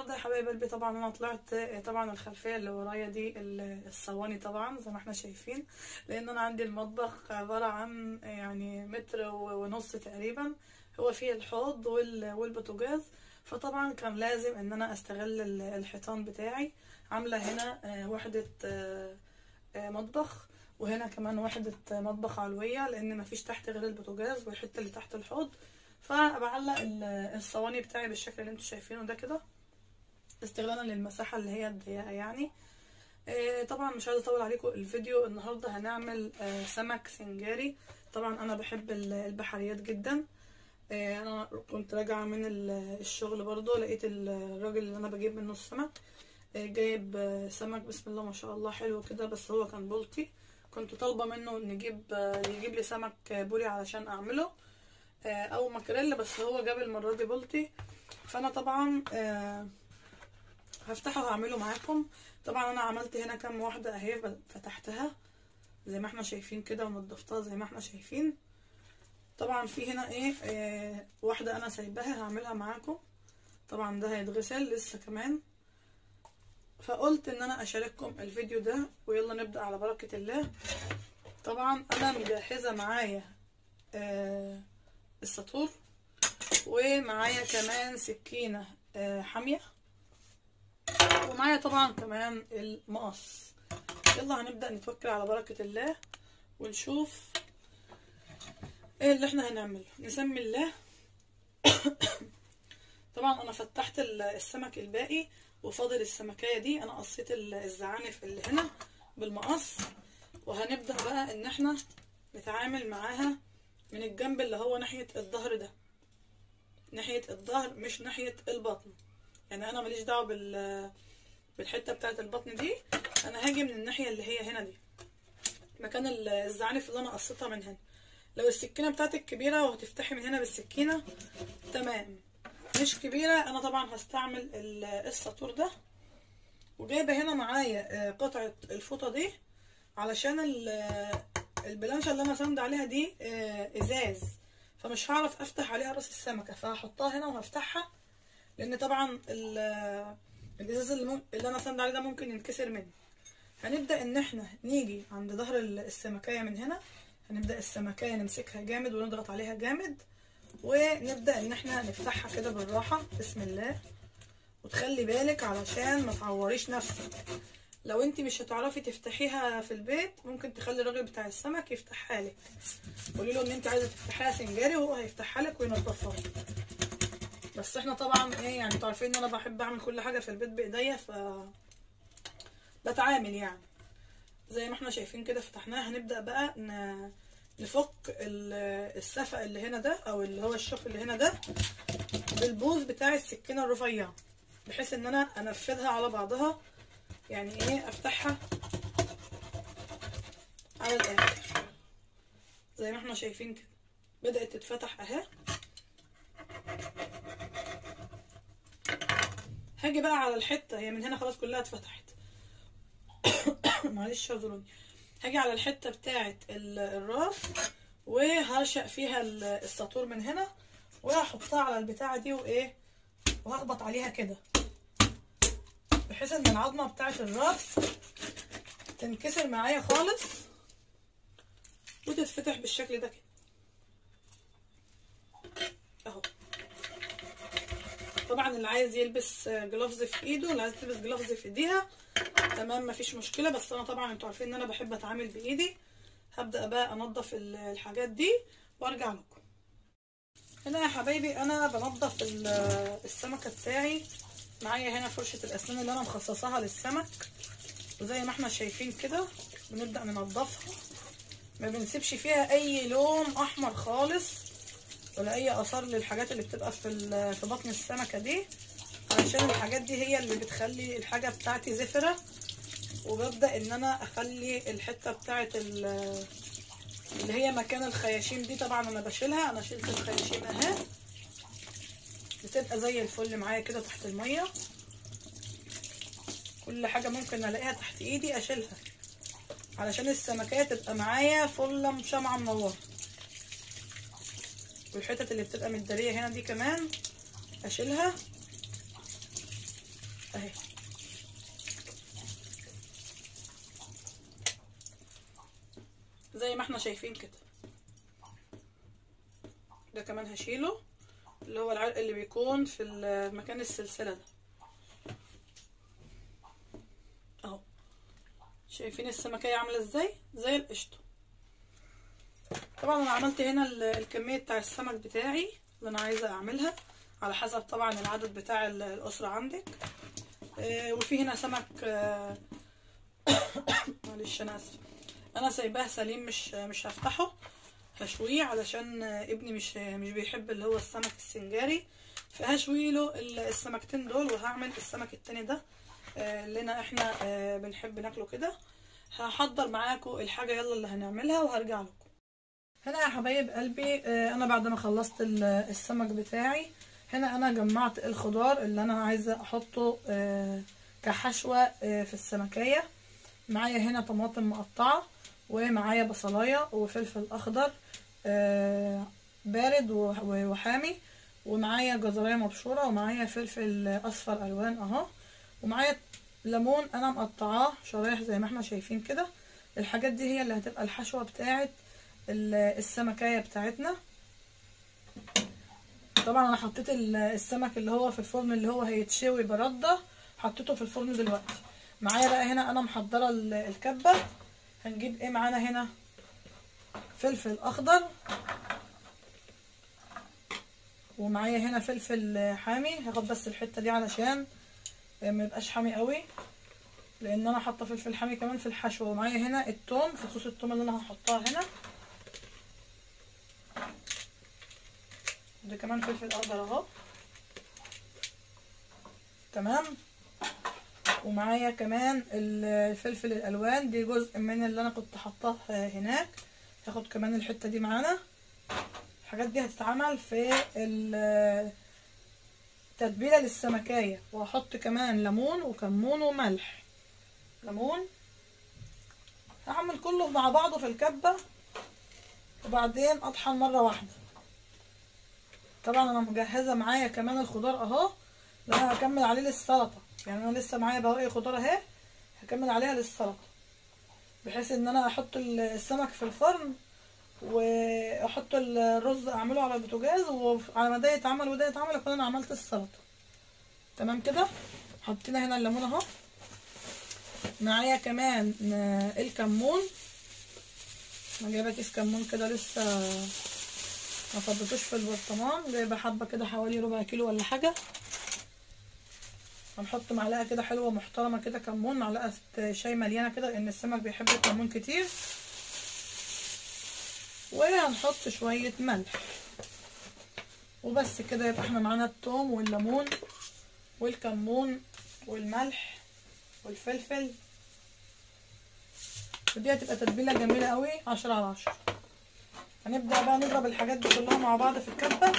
النهارده يا حبايب قلبي طبعا انا طلعت طبعا الخلفيه اللي ورايا دي ال- الصواني طبعا زي ما احنا شايفين لان انا عندي المطبخ عباره عن يعني متر و- ونص تقريبا هو فيه الحوض وال- والبوتاجاز فطبعا كان لازم ان انا استغل ال- الحيطان بتاعي عامله هنا آه، وحده آه، آه، مطبخ وهنا كمان وحده مطبخ علويه لان مفيش تحت غير البوتاجاز والحته اللي تحت الحوض فبعلق ال- الصواني بتاعي بالشكل اللي انتوا شايفينه ده كده استغلالا للمساحة اللي هي الضيقة يعني آه، طبعا مش عايزة اطول عليكم الفيديو النهاردة هنعمل آه، سمك سنجاري طبعا انا بحب ال- البحريات جدا آه، انا كنت راجعة من ال- الشغل برضو لقيت ال- الراجل اللي انا بجيب منه السمك آه، جايب آه، سمك بسم الله ما شاء الله حلو كده بس هو كان بلطي كنت طالبة منه نجيب آه، يجيب لي سمك آه، بوري علشان اعمله آه، او ماكريلا بس هو جاب المرة دي بلطي فانا طبعا آه، هفتحه وهعمله معاكم طبعا انا عملت هنا كام واحدة اهي فتحتها زي ما احنا شايفين كده ونضفتها زي ما احنا شايفين طبعا في هنا ايه آه واحدة انا سايباها هعملها معاكم طبعا ده هيتغسل لسه كمان فقلت ان انا اشارككم الفيديو ده ويلا نبدأ على بركة الله طبعا انا مجهزة معايا آه السطور ومعايا كمان سكينة آه حامية ومعايا طبعا كمان المقص يلا هنبدأ نتوكل على بركة الله ونشوف ايه اللي احنا هنعمله نسمي الله طبعا انا فتحت ال- السمك الباقي وفاضل السمكية دي انا قصيت ال- الزعانف اللي هنا بالمقص وهنبدأ بقى ان احنا نتعامل معاها من الجنب اللي هو ناحية الظهر ده ناحية الظهر مش ناحية البطن يعني انا ماليش دعوة بال بالحتة بتاعة البطن دي انا هاجي من الناحية اللي هي هنا دي مكان ال- الزعانف اللي انا قصيتها من هنا لو السكينة بتاعتك كبيرة وهتفتحي من هنا بالسكينة تمام مش كبيرة انا طبعا هستعمل ال- الساطور ده وجايبة هنا معايا آه، قطعة الفوطة دي علشان ال- البلانشة اللي انا ساند عليها دي آه، ازاز فمش هعرف افتح عليها راس السمكة فهحطها هنا وهفتحها لان طبعا ال- الازاز اللي, مم... اللي انا ساند عليه ده ممكن ينكسر مني هنبدا ان احنا نيجي عند ظهر ال- السمكية من هنا هنبدا السمكية نمسكها جامد ونضغط عليها جامد ونبدا ان احنا نفتحها كده بالراحة بسم الله وتخلي بالك علشان ما تعوريش نفسك لو انت مش هتعرفي تفتحيها في البيت ممكن تخلي الراجل بتاع السمك يفتحها لك قولي له ان انت عايزه تفتحيها سنجاري وهو هيفتحها لك وينضفها لك بس احنا طبعا ايه يعني انتوا عارفين ان انا بحب اعمل كل حاجه في البيت بايديا ف بتعامل يعني زي ما احنا شايفين كده فتحناها هنبدا بقى ن... نفك ال- السفق اللي هنا ده او اللي هو الشوك اللي هنا ده بالبوز بتاع السكينه الرفيعه بحيث ان انا انفذها على بعضها يعني ايه افتحها على الاخر زي ما احنا شايفين كده بدأت تتفتح اهي هاجي بقى على الحتة هي من هنا خلاص كلها اتفتحت معلش اعذروني هاجي على الحتة بتاعة ال- الراس وهرشق فيها ال- الساطور من هنا وهحطها على البتاعة دي وايه وهخبط عليها كده بحيث ان العظمة بتاعة الراس تنكسر معايا خالص وتتفتح بالشكل ده كده اهو طبعا اللي عايز يلبس جلافز في ايده اللي عايز تلبس جلافز في ايديها تمام مفيش مشكله بس انا طبعا انتوا عارفين ان انا بحب اتعامل بايدي هبدا بقى انضف ال- الحاجات دي وارجع لكم هنا يا حبايبي انا بنضف ال- السمكه بتاعي معايا هنا فرشه الاسنان اللي انا مخصصاها للسمك وزي ما احنا شايفين كده بنبدا ننضفها ما بنسيبش فيها اي لون احمر خالص ولا اي اثار للحاجات اللي بتبقى في ال- في بطن السمكه دي علشان الحاجات دي هي اللي بتخلي الحاجه بتاعتي زفره وببدا ان انا اخلي الحته بتاعت ال- اللي هي مكان الخياشيم دي طبعا انا بشيلها انا شلت الخياشيم اهي بتبقى زي الفل معايا كده تحت الميه كل حاجه ممكن الاقيها تحت ايدي اشيلها علشان السمكية تبقى معايا فله مشمعة منورة والحتت اللي بتبقى متدارية هنا دي كمان اشيلها اهي زي ما احنا شايفين كده ده كمان هشيله اللي هو العرق اللي بيكون في ال- مكان السلسلة ده اهو شايفين السمكية عاملة ازاي زي القشطة طبعا انا عملت هنا ال- الكمية بتاع السمك بتاعي اللي انا عايزة اعملها على حسب طبعا العدد بتاع ال- الاسرة عندك آه، وفي هنا سمك آه، معلش انا اسفه انا سايباه سليم مش مش هفتحه هشويه علشان ابني مش مش بيحب اللي هو السمك السنجاري فهشوي له السمكتين دول وهعمل السمك التاني ده آه، لنا احنا آه، بنحب ناكله كده هحضر معاكم الحاجه يلا اللي هنعملها وهرجع لكم هنا يا حبايب قلبي آه، انا بعد ما خلصت ال- السمك بتاعي هنا انا جمعت الخضار اللي انا عايزه احطه آه، كحشوه آه، في السمكيه معايا هنا طماطم مقطعه ومعايا بصلايه وفلفل اخضر آه، بارد و- و- وحامي ومعايا جزرية مبشورة ومعايا فلفل أصفر ألوان أهو ومعايا ليمون أنا مقطعاه شرايح زي ما احنا شايفين كده الحاجات دي هي اللي هتبقى الحشوة بتاعت ال- السمكية بتاعتنا طبعا أنا حطيت ال- السمك اللي هو في الفرن اللي هو هيتشوي برده حطيته في الفرن دلوقتي معايا بقى هنا أنا محضرة ال- الكبة هنجيب ايه معانا هنا فلفل أخضر ومعايا هنا فلفل حامي هاخد بس الحته دي علشان ما يبقاش حامي قوي لان انا حاطه فلفل حامي كمان في الحشو ومعايا هنا التوم فصوص التوم اللي انا هحطها هنا ده كمان فلفل اخضر اهو تمام ومعايا كمان الفلفل الالوان دي جزء من اللي انا كنت حاطاه هناك هاخد كمان الحته دي معانا الحاجات دي هتتعمل في ال- تتبيله للسمكيه وهحط كمان ليمون وكمون وملح ليمون هعمل كله مع بعضه في الكبه وبعدين اطحن مره واحده طبعا انا مجهزه معايا كمان الخضار اهو اللي انا هكمل عليه للسلطه يعني انا لسه معايا بواقي خضار اهي هكمل عليها للسلطه بحيث ان انا احط السمك في الفرن واحط الرز اعمله على البوتاجاز وعلى ما ده يتعمل وده يتعمل اكون انا عملت السلطه تمام كده حطينا هنا الليمون اهو معايا كمان الكمون انا جايبه كيس كمون كده لسه ما فضيتوش في البرطمان جايبه حبه كده حوالي ربع كيلو ولا حاجه هنحط معلقه كده حلوه محترمه كده كمون معلقه شاي مليانه كده لان السمك بيحب الكمون كتير وهنحط شويه ملح وبس كده يبقى احنا معانا الثوم والليمون والكمون والملح والفلفل ودي هتبقى تتبيله جميله قوي عشرة على عشرة هنبدا بقى نضرب الحاجات دي كلها مع بعض في الكبه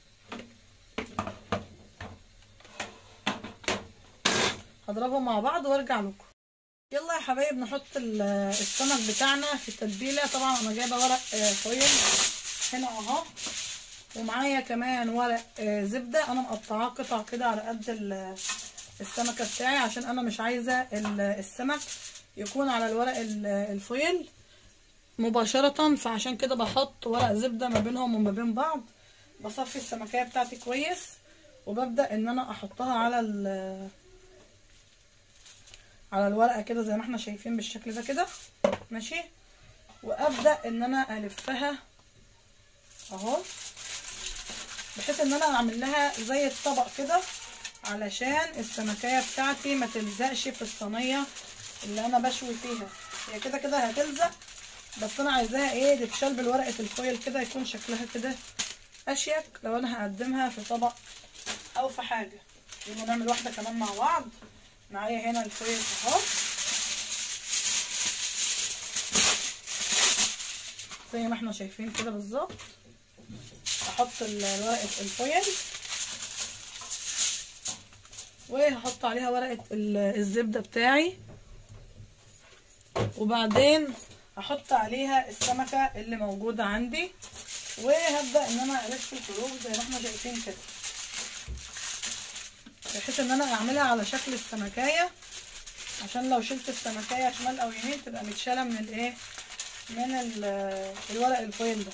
هضربهم مع بعض وارجع لكم يلا يا حبايب نحط السمك بتاعنا في التتبيله طبعا انا جايبه ورق فويل هنا اهو ومعايا كمان ورق زبده انا مقطعاه قطع كده على قد السمكه بتاعي عشان انا مش عايزه السمك يكون على الورق الفويل مباشره فعشان كده بحط ورق زبده ما بينهم وما بين بعض بصفي السمكيه بتاعتي كويس وببدا ان انا احطها على على الورقه كده زي ما احنا شايفين بالشكل ده كده ماشي وابدا ان انا الفها اهو بحيث ان انا اعمل لها زي الطبق كده علشان السمكيه بتاعتي ما تلزقش في الصينيه اللي انا بشوي فيها هي كده كده هتلزق بس انا عايزاها ايه تتشال بالورقه الفويل كده يكون شكلها كده اشيك لو انا هقدمها في طبق او في حاجه يلا نعمل واحده كمان مع بعض معايا هنا الفويل اهو زي ما احنا شايفين كده بالظبط احط ورقه الفويل وهحط عليها ورقه الزبده بتاعي وبعدين هحط عليها السمكه اللي موجوده عندي وهبدا ان انا الف الحروف زي ما احنا شايفين كده بحيث ان انا اعملها على شكل السمكايه عشان لو شلت السمكايه شمال او يمين تبقى متشاله من الايه من ال- الورق الفويل ده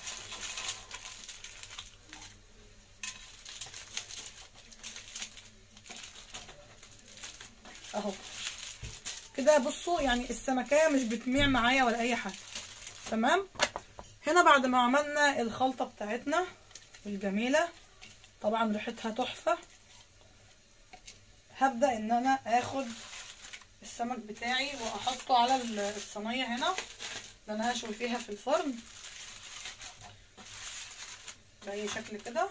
اهو كده بصوا يعني السمكية مش بتميع معايا ولا اي حاجة تمام هنا بعد ما عملنا الخلطة بتاعتنا الجميلة طبعا ريحتها تحفة هبدأ ان انا اخد السمك بتاعي واحطه على ال- الصينية هنا اللي انا هشوي فيها في الفرن بأي شكل كده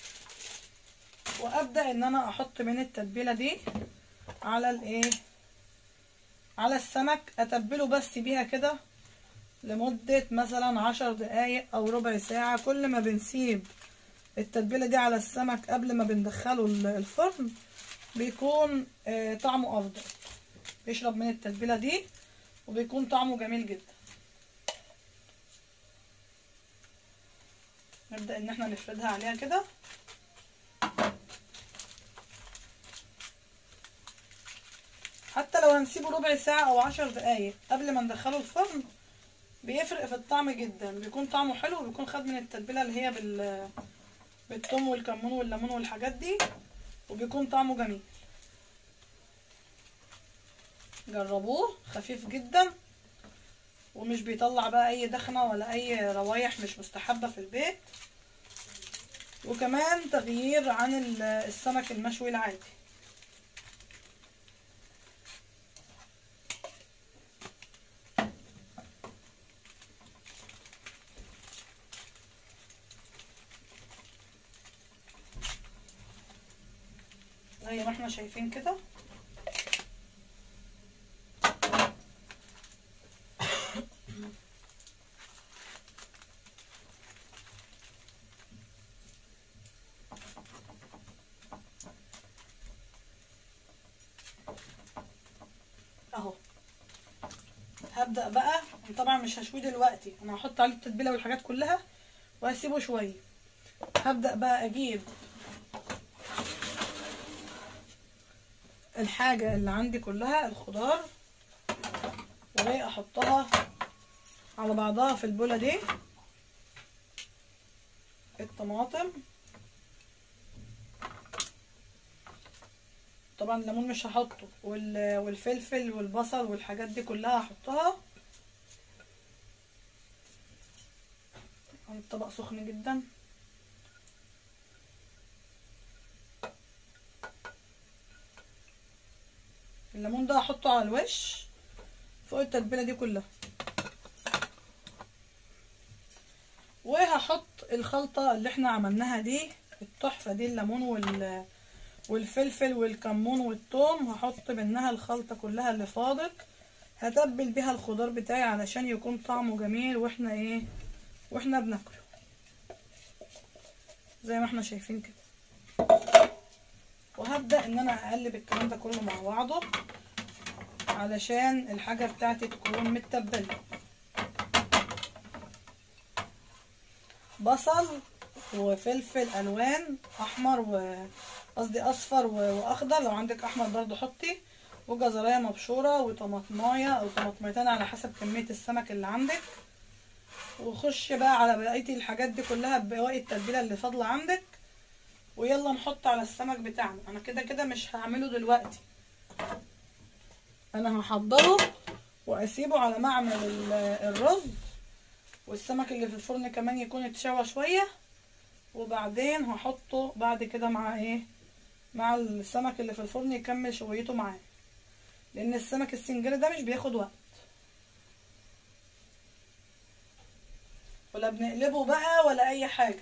وابدأ ان انا احط من التتبيلة دي على الايه على السمك اتبله بس بيها كده لمدة مثلا عشر دقايق او ربع ساعة كل ما بنسيب التتبيلة دي على السمك قبل ما بندخله ال- الفرن بيكون آه، طعمه افضل بيشرب من التتبيلة دي وبيكون طعمه جميل جدا نبدأ ان احنا نفردها عليها كده حتى لو هنسيبه ربع ساعة أو عشر دقايق قبل ما ندخله الفرن بيفرق في الطعم جدا بيكون طعمه حلو وبيكون خد من التتبيلة اللي هي بال بالثوم والكمون والليمون والحاجات دي وبيكون طعمه جميل جربوه خفيف جدا ومش بيطلع بقى اي دخنة ولا اي روايح مش مستحبة في البيت وكمان تغيير عن ال- السمك المشوي العادي زي ما احنا شايفين كده اهو هبدأ بقى طبعا مش هشويه دلوقتي انا هحط عليه التتبيله والحاجات كلها وهسيبه شويه هبدأ بقى اجيب الحاجة اللي عندي كلها الخضار واحطها على بعضها في البولة دي الطماطم طبعا الليمون مش هحطه وال- والفلفل والبصل والحاجات دي كلها هحطها الطبق سخن جدا الليمون ده هحطه على الوش فوق التتبيله دي كلها وهحط الخلطه اللي احنا عملناها دي التحفه دي الليمون وال والفلفل والكمون والثوم هحط منها الخلطه كلها اللي فاضل هتبل بيها الخضار بتاعي علشان يكون طعمه جميل واحنا ايه واحنا بناكله زي ما احنا شايفين كده وهبدأ ان انا اقلب الكلام ده كله مع بعضه علشان الحاجة بتاعتي تكون متبلة بصل وفلفل الوان احمر و قصدي اصفر و- واخضر لو عندك احمر برضو حطي وجزرايه مبشوره وطماطمايه او طماطميتين على حسب كميه السمك اللي عندك وخش بقى على بقيه الحاجات دي كلها بواقي التتبيله اللي فاضله عندك ويلا نحط على السمك بتاعنا انا كده كده مش هعمله دلوقتي انا هحضره واسيبه على معمل ال- الرز والسمك اللي في الفرن كمان يكون اتشوى شويه وبعدين هحطه بعد كده مع ايه مع السمك اللي في الفرن يكمل شويته معاه لان السمك السنجري ده مش بياخد وقت ولا بنقلبه بقى ولا اي حاجه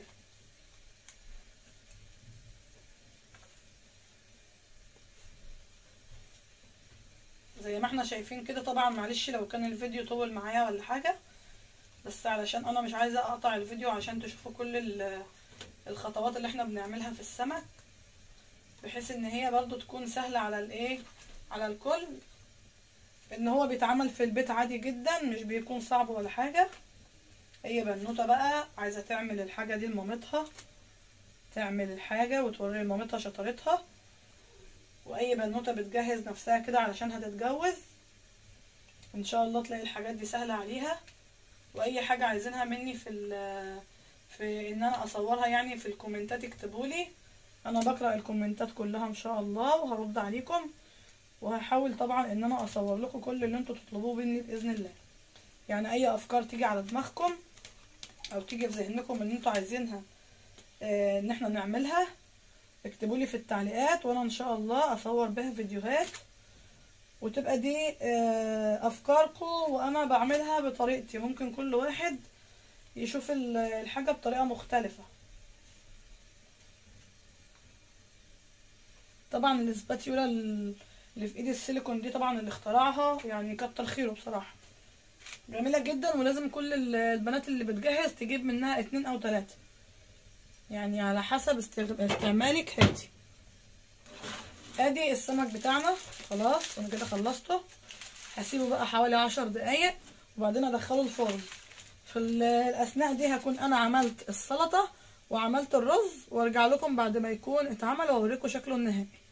زي ما احنا شايفين كده طبعا معلش لو كان الفيديو طول معايا ولا حاجه بس علشان انا مش عايزه اقطع الفيديو عشان تشوفوا كل ال- الخطوات اللي احنا بنعملها في السمك بحيث ان هي برضو تكون سهله على الايه على الكل ان هو بيتعمل في البيت عادي جدا مش بيكون صعب ولا حاجه هي بنوته بقى عايزه تعمل الحاجه دي لمامتها تعمل الحاجه وتوري لمامتها شطارتها اي بنوته بتجهز نفسها كده علشان هتتجوز ان شاء الله تلاقي الحاجات دي سهله عليها واي حاجه عايزينها مني في ال- في ان انا اصورها يعني في الكومنتات اكتبولي انا بقرا الكومنتات كلها ان شاء الله وهرد عليكم وهحاول طبعا ان انا اصور لكم كل اللي انتوا تطلبوه مني باذن الله يعني اي افكار تيجي على دماغكم او تيجي في ذهنكم ان انتوا عايزينها آه، ان احنا نعملها اكتبوا لي في التعليقات وانا ان شاء الله اصور بها فيديوهات وتبقى دي آه، افكاركم وانا بعملها بطريقتي ممكن كل واحد يشوف ال- الحاجة بطريقة مختلفة طبعا الاسباتيولا اللي في ايد السيليكون دي طبعا اللي اخترعها يعني كتر خيره بصراحة جميلة جدا ولازم كل ال- البنات اللي بتجهز تجيب منها اتنين او تلاتة يعني على حسب استغ- استعمالك هاتي ادي السمك بتاعنا خلاص انا كده خلصته هسيبه بقى حوالي عشر دقايق وبعدين ادخله الفرن في ال- الاثناء دي هكون انا عملت السلطه وعملت الرز وارجع لكم بعد ما يكون اتعمل واوريكم شكله النهائي